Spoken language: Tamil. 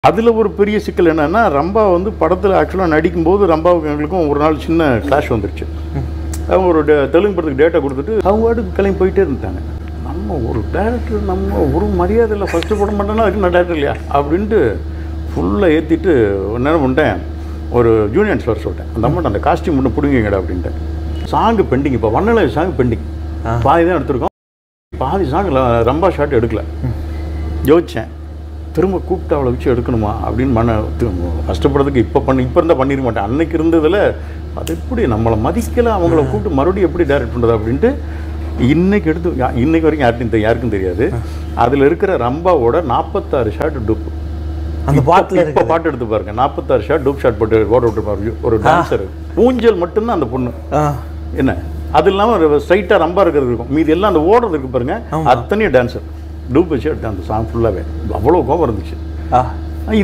அதில் ஒரு பெரிய சிக்கல் என்னன்னா ரம்பா வந்து படத்தில் ஆக்சுவலாக நடிக்கும்போது ரம்பாவுக்கு எங்களுக்கும் ஒரு நாள் சின்ன கிளாஷ் வந்துருச்சு அவங்க ஒரு டே- தெலுங்கு படத்துக்கு டேட்டா கொடுத்துட்டு அவங்க வாட்டுக்கு கிளம்பி போயிட்டே இருந்துட்டாங்க நம்ம ஒரு டேரக்டர் நம்ம ஒரு மரியாதை இல்லை ஃபஸ்ட்டு படம் பண்ணோன்னா அதுக்கு நான் டேரக்டர் இல்லையா அப்படின்ட்டு ஃபுல்லாக ஏற்றிட்டு என்ன பண்ணிட்டேன் ஒரு ஜூனியர்ஸ் வர சொல்லிட்டேன் அந்த அம்மாட்ட அந்த காஸ்டியூம் ஒன்று பிடிங்கிங்கடா அப்படின்ட்டு சாங்கு பெண்டிங் இப்போ வண்ணலை சாங் பெண்டிங் பாதி தான் எடுத்திருக்கோம் பாதி சாங் ரம்பா ஷாட் எடுக்கல யோசித்தேன் திரும்ப கூப்பிட்டு அவளை வச்சு எடுக்கணுமா அப்படின்னு மன கஷ்டப்படுறதுக்கு இப்போ பண்ணி இப்போ இருந்தால் பண்ணிருக்க மாட்டேன் அன்னைக்கு இருந்ததில் அது எப்படி நம்மளை மதிக்கல அவங்கள கூப்பிட்டு மறுபடியும் எப்படி டைரக்ட் பண்ணுறது அப்படின்ட்டு இன்னைக்கு எடுத்து யா- இன்னைக்கு வரைக்கும் யாருக்கும் தெ- யாருக்கும் தெரியாது அதில் இருக்கிற ரம்பாவோட நாற்பத்தாறு ஷாட் டூப் அந்த பாட்டில் இப்போ பாட்டு எடுத்து பாருங்க நாற்பத்தாறு ஷாட் டூப் ஷாட் போட்டு ஓட விட்டு பாருங்க ஒரு டான்ஸர் ஊஞ்சல் மட்டும்தான் அந்த பொண்ணு ஆ என்ன அது இல்லாமல் ஸ்ட்ரைட்டாக ரம்பா இருக்கிறது இருக்கும் மீதி எல்லாம் அந்த ஓடுறது இருக்கு பாருங்க அத்தனையும் டான்ஸர் டூப் வச்சு எடுத்தேன் அந்த சாங் ஃபுல்லாகவே அவ்வளோ கோபம் இருந்துச்சு ஆ